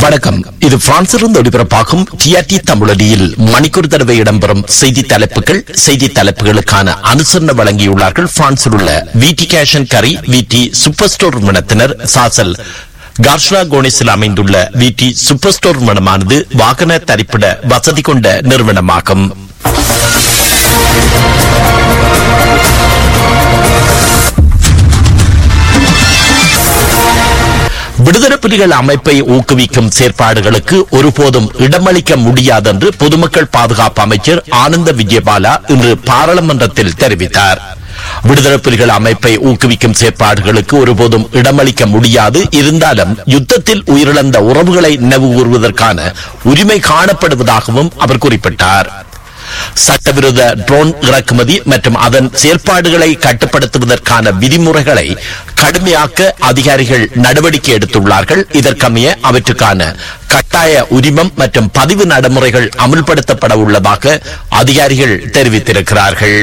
வணக்கம் இது பிரான்சிலிருந்து ஒளிபரப்பாகும் டிஆர்டி தமிழொலியில் மணிக்கூர் தடவை இடம்பெறும் செய்தி தலைப்புகள் செய்தி தலைப்புகளுக்கான அனுசரணை வழங்கியுள்ளார்கள் பிரான்சில் உள்ள விடி கேஷன் கரி விடி சூப்பர் ஸ்டோர் நிறுவனத்தினர் சாசல் கார்ஷ்லா கோனிஸில் அமைந்துள்ள விடி சூப்பர் ஸ்டோர் நிறுவனமானது வாகன தரிப்பிட வசதி கொண்ட நிறுவனமாகும் விடுதலை புலிகள் அமைப்பை ஊக்குவிக்கும் செயற்பாடுகளுக்கு ஒருபோதும் இடமளிக்க முடியாது என்று பொதுமக்கள் பாதுகாப்பு அமைச்சர் ஆனந்த விஜயபாலா இன்று பாராளுமன்றத்தில் தெரிவித்தார் விடுதலை புலிகள் அமைப்பை ஊக்குவிக்கும் செயற்பாடுகளுக்கு ஒருபோதும் இடமளிக்க முடியாது இருந்தாலும் யுத்தத்தில் உயிரிழந்த உறவுகளை நினைவு கூறுவதற்கான உரிமை காணப்படுவதாகவும் அவர் குறிப்பிட்டார் சட்டவிரோத ட்ரோன் இறக்குமதி மற்றும் அதன் செயல்பாடுகளை கட்டுப்படுத்துவதற்கான விதிமுறைகளை கடுமையாக்க அதிகாரிகள் நடவடிக்கை எடுத்துள்ளார்கள் இதற்கமைய அவற்றுக்கான கட்டாய உரிமம் மற்றும் பதிவு நடைமுறைகள் அமுல்படுத்தப்பட உள்ளதாக அதிகாரிகள் தெரிவித்திருக்கிறார்கள்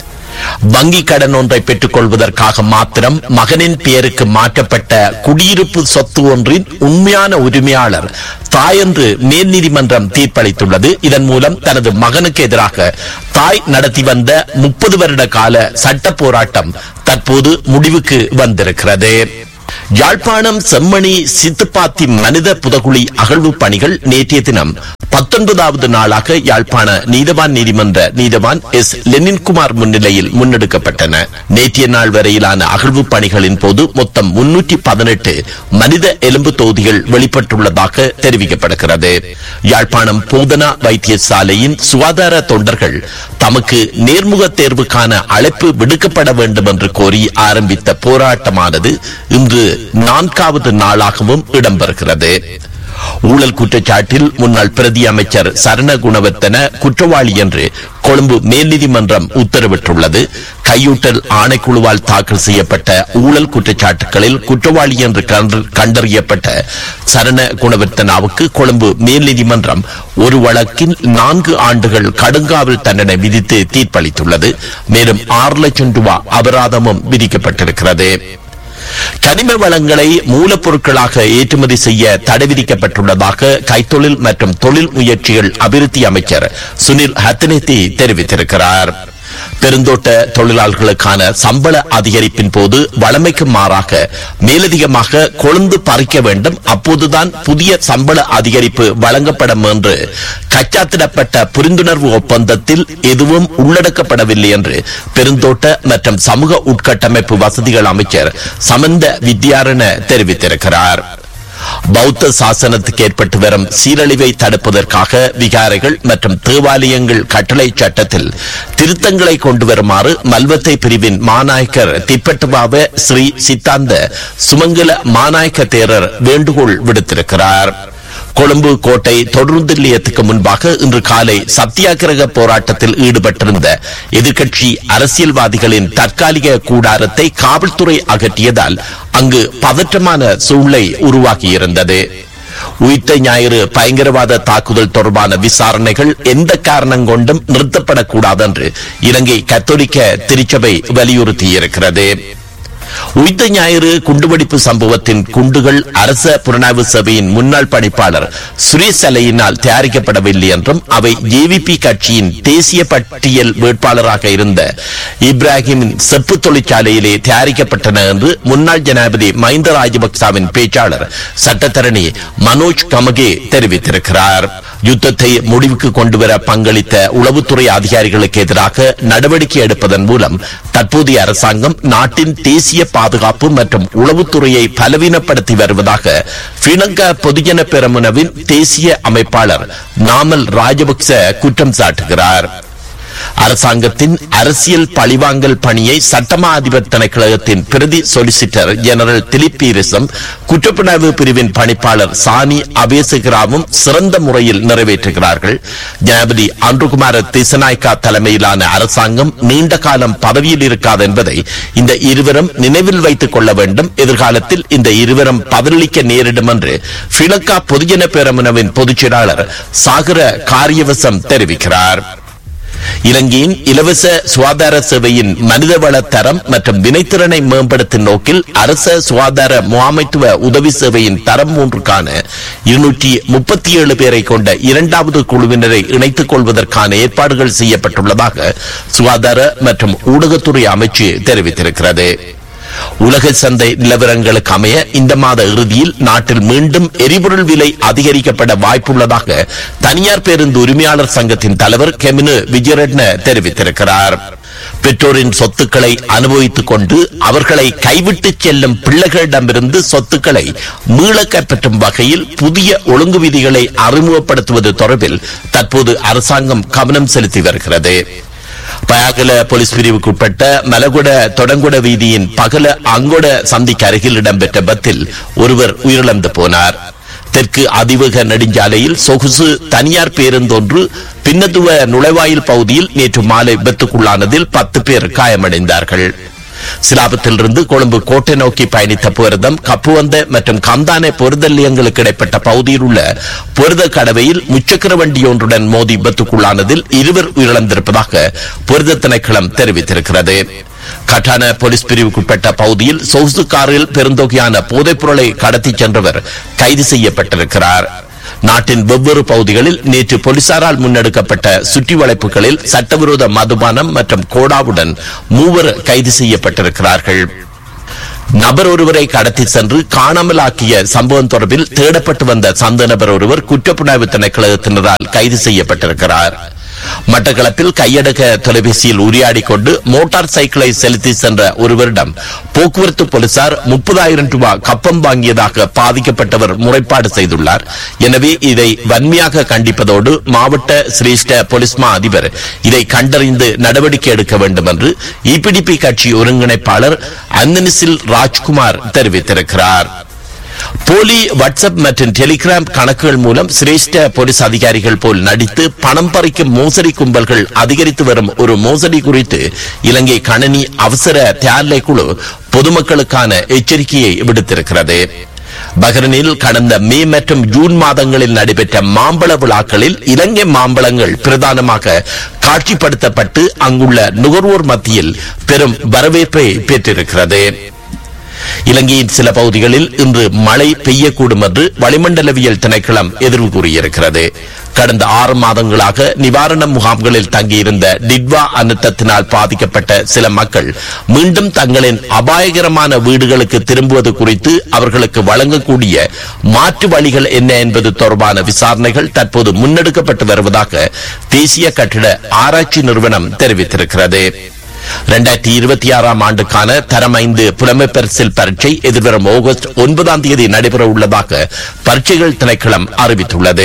வங்கி கடன் ஒன்றை பெற்றுக் கொள்வதற்காக மாத்திரம் மகனின் பெயருக்கு மாற்றப்பட்ட குடியிருப்பு சொத்து ஒன்றின் உண்மையான உரிமையாளர் தாய் என்று மேல் நீதிமன்றம் தீர்ப்பளித்துள்ளது இதன் மூலம் தனது மகனுக்கு எதிராக தாய் நடத்தி வந்த முப்பது வருட கால சட்ட போராட்டம் தற்போது முடிவுக்கு வந்திருக்கிறது யாழ்ப்பாணம் செம்மணி சித்துப்பாத்தி மனித புதகுழி அகழ்வு பணிகள் நேற்றைய தினம் பத்தொன்பதாவது நாளாக யாழ்ப்பாண நீதவான் நீதிமன்ற நீதவான் எஸ் லெனின்குமார் முன்னிலையில் முன்னெடுக்கப்பட்டன நேற்றைய நாள் வரையிலான அகழ்வு பணிகளின் போது மொத்தம் முன்னூற்றி பதினெட்டு மனித எலும்பு தொகுதிகள் வெளிப்பட்டுள்ளதாக தெரிவிக்கப்படுகிறது யாழ்ப்பாணம் போதனா வைத்தியசாலையின் சுகாதார தொண்டர்கள் தமக்கு நேர்முக தேர்வுக்கான அழைப்பு விடுக்கப்பட வேண்டும் என்று கோரி ஆரம்பித்த போராட்டமானது இன்று நான்காவது நாளாகவும் இடம்பெறுகிறது ஊழல் குற்றச்சாட்டில் முன்னாள் பிரதி அமைச்சர் சரண குணவர்த்தன குற்றவாளி என்று கொழும்பு மேல் நீதிமன்றம் உத்தரவிட்டுள்ளது கையூட்டல் ஆணைக்குழுவால் தாக்கல் செய்யப்பட்ட ஊழல் குற்றச்சாட்டுகளில் குற்றவாளி என்று கண்டு- கண்டறியப்பட்ட சரண குணவர்த்தனாவுக்கு கொழும்பு மேல் நீதிமன்றம் ஒரு வழக்கில் நான்கு ஆண்டுகள் கடுங்காவல் தண்டனை விதித்து தீர்ப்பளித்துள்ளது மேலும் ஆறு லட்சம் ரூபாய் அபராதமும் விதிக்கப்பட்டிருக்கிறது கனிம வளங்களை மூலப்பொருட்களாக ஏற்றுமதி செய்ய தடை விதிக்கப்பட்டுள்ளதாக கைத்தொழில் மற்றும் தொழில் முயற்சிகள் அபிவிருத்தி அமைச்சர் சுனில் ஹத்தனேத்தி தெரிவித்திருக்கிறார் பெருந்தோட்ட தொழிலாளர்களுக்கான சம்பள அதிகரிப்பின் போது வளமைக்கு மாறாக மேலதிகமாக கொழுந்து பறிக்க வேண்டும் அப்போதுதான் புதிய சம்பள அதிகரிப்பு வழங்கப்படும் என்று கச்சாத்திடப்பட்ட புரிந்துணர்வு ஒப்பந்தத்தில் எதுவும் உள்ளடக்கப்படவில்லை என்று பெருந்தோட்ட மற்றும் சமூக உட்கட்டமைப்பு வசதிகள் அமைச்சர் சமந்த வித்யாரண தெரிவித்திருக்கிறார் பௌத்த சாசனத்துக்கு ஏற்பட்டு வரும் சீரழிவை தடுப்பதற்காக விகாரைகள் மற்றும் தேவாலயங்கள் கட்டளை சட்டத்தில் திருத்தங்களை கொண்டு வருமாறு மல்வத்தை பிரிவின் மாநாயக்கர் திப்பட்டுபாவ ஸ்ரீ சித்தாந்த சுமங்கல மாநாயக்க தேரர் வேண்டுகோள் விடுத்திருக்கிறார் கொழும்பு கோட்டை தொடருந்து நிலையத்துக்கு முன்பாக இன்று காலை சத்தியாகிரக போராட்டத்தில் ஈடுபட்டிருந்த எதிர்க்கட்சி அரசியல்வாதிகளின் தற்காலிக கூடாரத்தை காவல்துறை அகற்றியதால் அங்கு பதற்றமான சூழ்நிலை உருவாகியிருந்தது உயிர்த்த ஞாயிறு பயங்கரவாத தாக்குதல் தொடர்பான விசாரணைகள் எந்த காரணம் கொண்டும் நிறுத்தப்படக்கூடாது என்று இலங்கை கத்தோலிக்க திருச்சபை வலியுறுத்தியிருக்கிறது உயிர்த்த ஞாயிறு குண்டுவெடிப்பு சம்பவத்தின் குண்டுகள் அரச புலனாய்வு சபையின் முன்னாள் பணிப்பாளர் சுரேஷ் அலையினால் தயாரிக்கப்படவில்லை என்றும் அவை ஜேவிபி கட்சியின் தேசிய பட்டியல் வேட்பாளராக இருந்த இப்ராஹிமின் செப்பு தொழிற்சாலையிலே தயாரிக்கப்பட்டன என்று முன்னாள் ஜனாதிபதி மஹிந்த ராஜபக்சவின் பேச்சாளர் சட்டத்தரணி மனோஜ் கமகே தெரிவித்திருக்கிறார் யுத்தத்தை முடிவுக்கு கொண்டுவர பங்களித்த உளவுத்துறை அதிகாரிகளுக்கு எதிராக நடவடிக்கை எடுப்பதன் மூலம் தற்போதைய அரசாங்கம் நாட்டின் தேசிய பாதுகாப்பு மற்றும் உளவுத்துறையை பலவீனப்படுத்தி வருவதாக ஸ்ரீலங்கா பொதுஜன பெரமுனவின் தேசிய அமைப்பாளர் நாமல் ராஜபக்ச குற்றம் சாட்டுகிறார் அரசாங்கத்தின் அரசியல் பழிவாங்கல் பணியை சட்டமா அதிபர் திணைக்களகத்தின் பிரதி சொலிசிட்டர் ஜெனரல் திலிப் பீரிசம் குற்றப்புலனாய்வு பிரிவின் பணிப்பாளர் சானி அபேசகிராவும் சிறந்த முறையில் நிறைவேற்றுகிறார்கள் ஜனாதிபதி அன்றுகுமார திசநாய்க்கா தலைமையிலான அரசாங்கம் நீண்ட காலம் பதவியில் இருக்காது என்பதை இந்த இருவரும் நினைவில் வைத்துக் கொள்ள வேண்டும் எதிர்காலத்தில் இந்த இருவரும் பதிலளிக்க நேரிடும் என்று ஸ்ரீலங்கா பொதுஜன பேரமுனவின் பொதுச் செயலாளர் சாகர காரியவசம் தெரிவிக்கிறார் இலங்கையின் இலவச சுகாதார சேவையின் மனிதவள தரம் மற்றும் வினைத்திறனை மேம்படுத்தும் நோக்கில் அரச சுகாதார முகாமைத்துவ உதவி சேவையின் தரம் மூன்றுக்கான இருநூற்றி முப்பத்தி ஏழு பேரை கொண்ட இரண்டாவது குழுவினரை இணைத்துக் கொள்வதற்கான ஏற்பாடுகள் செய்யப்பட்டுள்ளதாக சுகாதார மற்றும் ஊடகத்துறை அமைச்சு தெரிவித்திருக்கிறது உலக சந்தை நிலவரங்களுக்கு அமைய இந்த மாத இறுதியில் நாட்டில் மீண்டும் எரிபொருள் விலை அதிகரிக்கப்பட வாய்ப்புள்ளதாக தனியார் பேருந்து உரிமையாளர் சங்கத்தின் தலைவர் கெமினு விஜயரட்ன தெரிவித்திருக்கிறார் பெற்றோரின் சொத்துக்களை அனுபவித்துக் கொண்டு அவர்களை கைவிட்டு செல்லும் பிள்ளைகளிடமிருந்து சொத்துக்களை மீள கைப்பற்றும் வகையில் புதிய ஒழுங்கு விதிகளை அறிமுகப்படுத்துவது தொடர்பில் தற்போது அரசாங்கம் கவனம் செலுத்தி வருகிறது பயாகல போலீஸ் பிரிவுக்கு உட்பட்ட மலகுட தொடங்குட வீதியின் பகல அங்கொட சந்திக்கு அருகில் இடம்பெற்ற பத்தில் ஒருவர் உயிரிழந்து போனார் தெற்கு அதிவேக நெடுஞ்சாலையில் சொகுசு தனியார் பேருந்தொன்று பின்னத்துவ நுழைவாயில் பகுதியில் நேற்று மாலை விபத்துக்குள்ளானதில் பத்து பேர் காயமடைந்தார்கள் சிலாபத்திலிருந்து கொழும்பு கோட்டை நோக்கி பயணித்த புரதம் கப்புவந்த மற்றும் கம்தானே பொருதல் நிலையங்களுக்கு இடைப்பட்ட பகுதியில் உள்ள பொருத கடவையில் முச்சக்கர வண்டி ஒன்றுடன் மோதி விபத்துக்குள்ளானதில் இருவர் உயிரிழந்திருப்பதாக பொருத திணைக்களம் தெரிவித்திருக்கிறது கட்டான போலீஸ் பிரிவுக்குட்பட்ட பகுதியில் சொகுசு காரில் பெருந்தொகையான போதைப் பொருளை கடத்திச் சென்றவர் கைது செய்யப்பட்டிருக்கிறார் நாட்டின் வெவ்வேறு பகுதிகளில் நேற்று போலீசாரால் முன்னெடுக்கப்பட்ட சுற்றி வளைப்புகளில் சட்டவிரோத மதுபானம் மற்றும் கோடாவுடன் மூவர் கைது செய்யப்பட்டிருக்கிறார்கள் நபர் ஒருவரை கடத்தி சென்று காணாமலாக்கிய சம்பவம் தொடர்பில் தேடப்பட்டு வந்த சந்த நபர் ஒருவர் குற்றப்புலனாய்வு திணைக்களத்தினரால் கைது செய்யப்பட்டிருக்கிறார் மட்டக்களப்பில் கையடக்க தொலைபேசியில் உரையாடிக் கொண்டு மோட்டார் சைக்கிளை செலுத்தி சென்ற ஒருவரிடம் போக்குவரத்து போலீசார் முப்பதாயிரம் ரூபாய் கப்பம் வாங்கியதாக பாதிக்கப்பட்டவர் முறைப்பாடு செய்துள்ளார் எனவே இதை வன்மையாக கண்டிப்பதோடு மாவட்ட சிரேஷ்ட போலீஸ் மா அதிபர் இதை கண்டறிந்து நடவடிக்கை எடுக்க வேண்டும் என்று இபிடிபி கட்சி ஒருங்கிணைப்பாளர் அந்தனிசில் ராஜ்குமார் தெரிவித்திருக்கிறார் போலி வாட்ஸ்அப் மற்றும் டெலிகிராம் கணக்குகள் மூலம் சிரேஷ்ட போலீஸ் அதிகாரிகள் போல் நடித்து பணம் பறிக்கும் மோசடி கும்பல்கள் அதிகரித்து வரும் ஒரு மோசடி குறித்து இலங்கை கணனி அவசர தயார்நிலை குழு பொதுமக்களுக்கான எச்சரிக்கையை விடுத்திருக்கிறது பஹ்ரைனில் கடந்த மே மற்றும் ஜூன் மாதங்களில் நடைபெற்ற மாம்பழ விழாக்களில் இலங்கை மாம்பழங்கள் பிரதானமாக காட்சிப்படுத்தப்பட்டு அங்குள்ள நுகர்வோர் மத்தியில் பெரும் வரவேற்பை பெற்றிருக்கிறது இலங்கையின் சில பகுதிகளில் இன்று மழை பெய்யக்கூடும் என்று வளிமண்டலவியல் திணைக்களம் எதிர்வு கூறியிருக்கிறது கடந்த ஆறு மாதங்களாக நிவாரண முகாம்களில் தங்கியிருந்த டிட்வா அனர்த்தத்தினால் பாதிக்கப்பட்ட சில மக்கள் மீண்டும் தங்களின் அபாயகரமான வீடுகளுக்கு திரும்புவது குறித்து அவர்களுக்கு வழங்கக்கூடிய மாற்று வழிகள் என்ன என்பது தொடர்பான விசாரணைகள் தற்போது முன்னெடுக்கப்பட்டு வருவதாக தேசிய கட்டிட ஆராய்ச்சி நிறுவனம் தெரிவித்திருக்கிறது இரண்டாயிரத்தி இருபத்தி ஆறாம் ஆண்டுக்கான தரம் ஐந்து புலமை பரிசில் பரீட்சை எதிர்வரும் ஆகஸ்ட் ஒன்பதாம் தேதி நடைபெற உள்ளதாக பரீட்சைகள் திணைக்களம் அறிவித்துள்ளது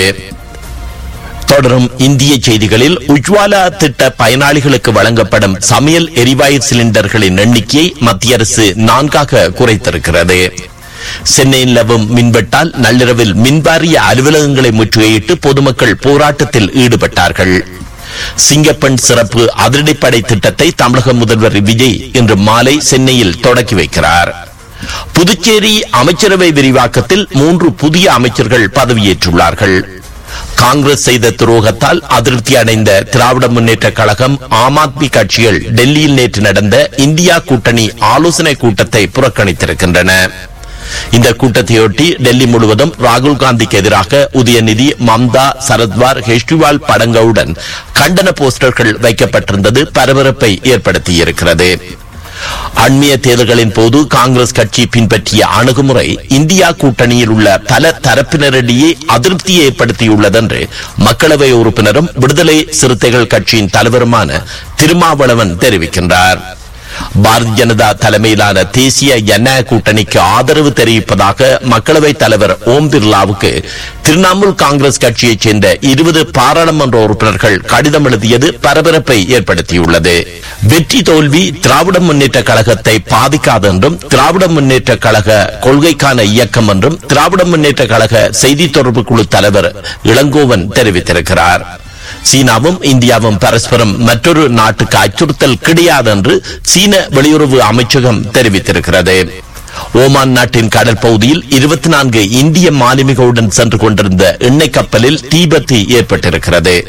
தொடரும் இந்திய செய்திகளில் உஜ்வாலா திட்ட பயனாளிகளுக்கு வழங்கப்படும் சமையல் எரிவாயு சிலிண்டர்களின் எண்ணிக்கையை மத்திய அரசு நான்காக குறைத்திருக்கிறது சென்னையில் நிலவும் மின்வெட்டால் நள்ளிரவில் மின்வாரிய அலுவலகங்களை முற்றுகையிட்டு பொதுமக்கள் போராட்டத்தில் ஈடுபட்டார்கள் சிங்கப்பெண் சிறப்பு அதிரடிப்படை திட்டத்தை தமிழக முதல்வர் விஜய் இன்று மாலை சென்னையில் தொடக்கி வைக்கிறார் புதுச்சேரி அமைச்சரவை விரிவாக்கத்தில் மூன்று புதிய அமைச்சர்கள் பதவியேற்றுள்ளார்கள் காங்கிரஸ் செய்த துரோகத்தால் அதிருப்தி அடைந்த திராவிட முன்னேற்ற கழகம் ஆம் ஆத்மி கட்சிகள் டெல்லியில் நேற்று நடந்த இந்தியா கூட்டணி ஆலோசனை கூட்டத்தை புறக்கணித்திருக்கின்றன இந்த கூட்டத்தையொட்டி டெல்லி முழுவதும் ராகுல் காந்திக்கு எதிராக உதயநிதி மம்தா சரத்வார் கெஜ்ரிவால் படங்களுடன் கண்டன போஸ்டர்கள் வைக்கப்பட்டிருந்தது பரபரப்பை ஏற்படுத்தியிருக்கிறது அண்மைய தேர்தல்களின் போது காங்கிரஸ் கட்சி பின்பற்றிய அணுகுமுறை இந்தியா கூட்டணியில் உள்ள பல தரப்பினரிடையே அதிருப்தியை ஏற்படுத்தியுள்ளது என்று மக்களவை உறுப்பினரும் விடுதலை சிறுத்தைகள் கட்சியின் தலைவருமான திருமாவளவன் தெரிவிக்கின்றார் பாரதிய ஜனதா தலைமையிலான தேசிய ஜனநாயக கூட்டணிக்கு ஆதரவு தெரிவிப்பதாக மக்களவைத் தலைவர் ஓம் பிர்லாவுக்கு திரிணாமுல் காங்கிரஸ் கட்சியைச் சேர்ந்த இருபது பாராளுமன்ற உறுப்பினர்கள் கடிதம் எழுதியது பரபரப்பை ஏற்படுத்தியுள்ளது வெற்றி தோல்வி திராவிட முன்னேற்ற கழகத்தை பாதிக்காது என்றும் திராவிட முன்னேற்ற கழக கொள்கைக்கான இயக்கம் என்றும் திராவிட முன்னேற்ற கழக செய்தி தொடர்பு குழு தலைவர் இளங்கோவன் தெரிவித்திருக்கிறார் சீனாவும் இந்தியாவும் பரஸ்பரம் மற்றொரு நாட்டுக்கு அச்சுறுத்தல் கிடையாது என்று சீன வெளியுறவு அமைச்சகம் தெரிவித்திருக்கிறது ஓமான் நாட்டின் கடல் பகுதியில் இருபத்தி நான்கு இந்திய மாலுமிகளுடன் சென்று கொண்டிருந்த எண்ணெய் கப்பலில் தீபத்து ஏற்பட்டிருக்கிறது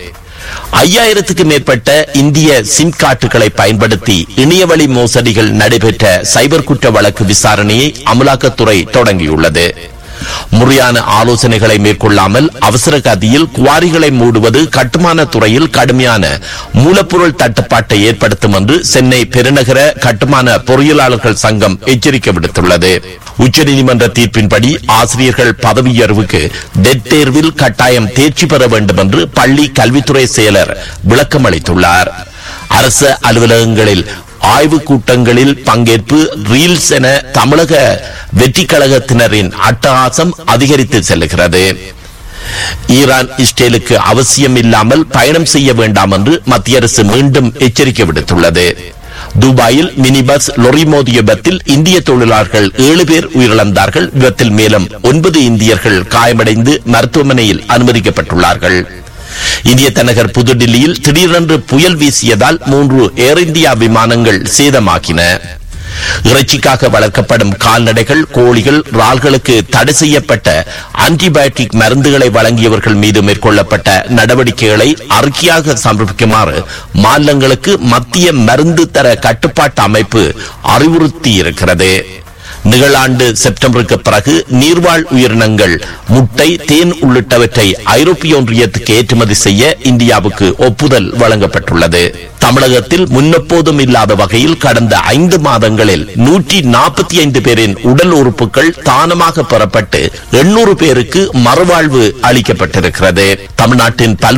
ஐயாயிரத்துக்கு மேற்பட்ட இந்திய சிம் கார்டுகளை பயன்படுத்தி இணையவழி மோசடிகள் நடைபெற்ற சைபர் குற்ற வழக்கு விசாரணையை அமலாக்கத்துறை தொடங்கியுள்ளது முறையான ஆலோசனைகளை மேற்கொள்ளாமல் அவசர கதியில் குவாரிகளை மூடுவது கட்டுமான துறையில் கடுமையான மூலப்பொருள் தட்டுப்பாட்டை ஏற்படுத்தும் என்று சென்னை பெருநகர கட்டுமான பொறியியலாளர்கள் சங்கம் எச்சரிக்கை விடுத்துள்ளது உச்சநீதிமன்ற தீர்ப்பின்படி ஆசிரியர்கள் பதவியுயர்வுக்கு டெட் தேர்வில் கட்டாயம் தேர்ச்சி பெற வேண்டும் என்று பள்ளி கல்வித்துறை செயலர் விளக்கம் அளித்துள்ளார் அரசு அலுவலகங்களில் ஆய்வுக் கூட்டங்களில் பங்கேற்பு ரீல்ஸ் என தமிழக வெற்றி கழகத்தினரின் அட்டகாசம் அதிகரித்து செல்லுகிறது ஈரான் இஸ்ரேலுக்கு அவசியம் இல்லாமல் பயணம் செய்ய வேண்டாம் என்று மத்திய அரசு மீண்டும் எச்சரிக்கை விடுத்துள்ளது துபாயில் மினி பஸ் லொரி மோதிய விபத்தில் இந்திய தொழிலாளர்கள் ஏழு பேர் உயிரிழந்தார்கள் விபத்தில் மேலும் ஒன்பது இந்தியர்கள் காயமடைந்து மருத்துவமனையில் அனுமதிக்கப்பட்டுள்ளார்கள் இந்திய தலைநகர் புதுடில்லியில் திடீரென்று புயல் வீசியதால் மூன்று ஏர் இந்தியா விமானங்கள் சேதமாகின இறைச்சிக்காக வளர்க்கப்படும் கால்நடைகள் கோழிகள் இறால்களுக்கு தடை செய்யப்பட்ட ஆன்டிபயோட்டிக் மருந்துகளை வழங்கியவர்கள் மீது மேற்கொள்ளப்பட்ட நடவடிக்கைகளை அறிக்கையாக சமர்ப்பிக்குமாறு மாநிலங்களுக்கு மத்திய மருந்து தர கட்டுப்பாட்டு அமைப்பு அறிவுறுத்தியிருக்கிறது நிகழாண்டு செப்டம்பருக்கு பிறகு நீர்வாழ் உயிரினங்கள் முட்டை தேன் உள்ளிட்டவற்றை ஐரோப்பிய ஒன்றியத்துக்கு ஏற்றுமதி செய்ய இந்தியாவுக்கு ஒப்புதல் வழங்கப்பட்டுள்ளது தமிழகத்தில் முன்னெப்போதும் இல்லாத வகையில் கடந்த ஐந்து மாதங்களில் நூற்றி நாற்பத்தி ஐந்து பேரின் உடல் உறுப்புகள் தானமாக பெறப்பட்டு எண்ணூறு பேருக்கு மறுவாழ்வு அளிக்கப்பட்டிருக்கிறது தமிழ்நாட்டின் பல்வேறு